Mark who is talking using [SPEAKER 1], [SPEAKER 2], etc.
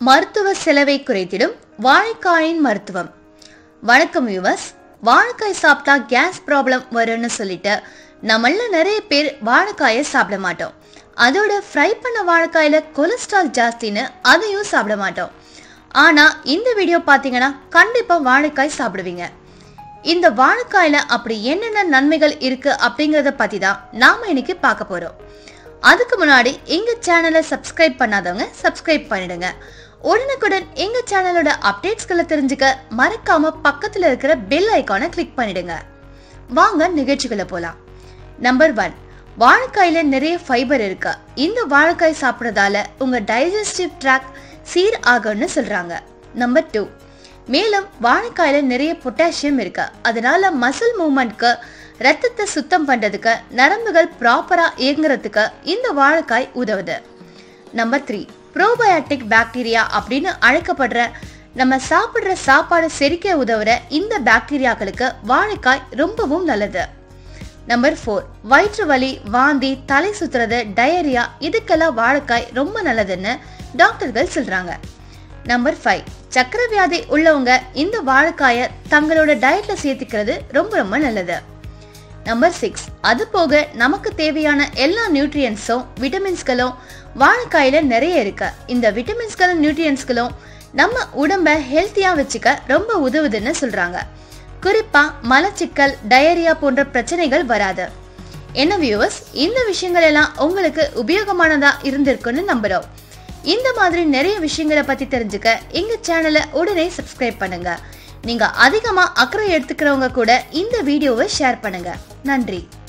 [SPEAKER 1] மருத்துவ செலவை குறைத்திடும் வாழைக்காயின் மருத்துவம் வணக்கம் யூவர்ஸ் வாழைக்காய் சாப்பிட்டா கேஸ் ப்ராப்ளம் வரும்னு சொல்லிட்டு நம்மள நிறைய பேர் வாழைக்காயை சாப்பிட மாட்டோம் அதோட ஃப்ரை பண்ண வாழைக்காயில கொலஸ்ட்ரால் ஜாஸ்தின்னு அதையும் சாப்பிட மாட்டோம் ஆனா இந்த வீடியோ பார்த்தீங்கன்னா கண்டிப்பா வாழைக்காய் சாப்பிடுவீங்க இந்த வாழைக்காயில அப்படி என்னென்ன நன்மைகள் இருக்கு அப்படிங்கறத பத்தி தான் நாம இன்னைக்கு பார்க்க போறோம் அதுக்கு முன்னாடி எங்க சேனலை சப்ஸ்கிரைப் பண்ணாதவங்க சப்ஸ்கிரைப் பண்ணிடுங்க உடனுக்குடன் எங்க சேனலோட அப்டேட்ஸ்களை தெரிஞ்சுக்க மறக்காம பக்கத்துல இருக்கிற பெல் ஐகானை கிளிக் பண்ணிடுங்க வாங்க நிகழ்ச்சிகளை போலாம் நம்பர் ஒன் வாழைக்காயில நிறைய ஃபைபர் இருக்கு இந்த வாழைக்காய் சாப்பிட்றதால உங்க டைஜஸ்டிவ் ட்ராக் சீர் ஆகும்னு சொல்றாங்க நம்பர் டூ மேலும் வாழைக்காயில நிறைய பொட்டாசியம் இருக்கு அதனால மசில் மூவ்மெண்ட்க்கு ரத்தத்தை சுத்தம் பண்றதுக்கு நரம்புகள் ப்ராப்பரா இயங்குறதுக்கு இந்த வாழைக்காய் உதவுது நம்பர் த்ரீ ப்ரோபயாட்டிக் பாக்டீரியா அப்படின்னு அழைக்கப்படுற நம்ம சாப்பிடுற சாப்பாடு செரிக்க உதவுற இந்த பாக்டீரியாக்களுக்கு வாழைக்காய் ரொம்பவும் நல்லது நம்பர் ஃபோர் வயிற்று வலி வாந்தி தலை சுத்துறது டயரியா இதுக்கெல்லாம் வாழைக்காய் ரொம்ப நல்லதுன்னு டாக்டர்கள் சொல்றாங்க நம்பர் ஃபைவ் சக்கரை வியாதி உள்ளவங்க இந்த வாழைக்காயை தங்களோட டயட்ல சேர்த்துக்கிறது ரொம்ப ரொம்ப நல்லது நம்பர் சிக்ஸ் அது போக நமக்கு தேவையான எல்லா நியூட்ரியன்ஸும் விட்டமின்ஸ்களும் வாழைக்காயில நிறைய இருக்கு இந்த விட்டமின்ஸ்களும் நியூட்ரியன்ஸ்களும் நம்ம உடம்ப ஹெல்த்தியா வச்சுக்க ரொம்ப உதவுதுன்னு சொல்றாங்க குறிப்பா மலச்சிக்கல் டயரியா போன்ற பிரச்சனைகள் வராது என்ன வியூவர்ஸ் இந்த விஷயங்கள் எல்லாம் உங்களுக்கு உபயோகமானதா இருந்திருக்குன்னு நம்புறோம் இந்த மாதிரி நிறைய விஷயங்களை பத்தி தெரிஞ்சுக்க எங்க சேனலை உடனே சப்ஸ்கிரைப் பண்ணுங்க நீங்க அதிகமா அக்கறை எடுத்துக்கிறவங்க கூட இந்த வீடியோவை ஷேர் பண்ணுங்க நன்றி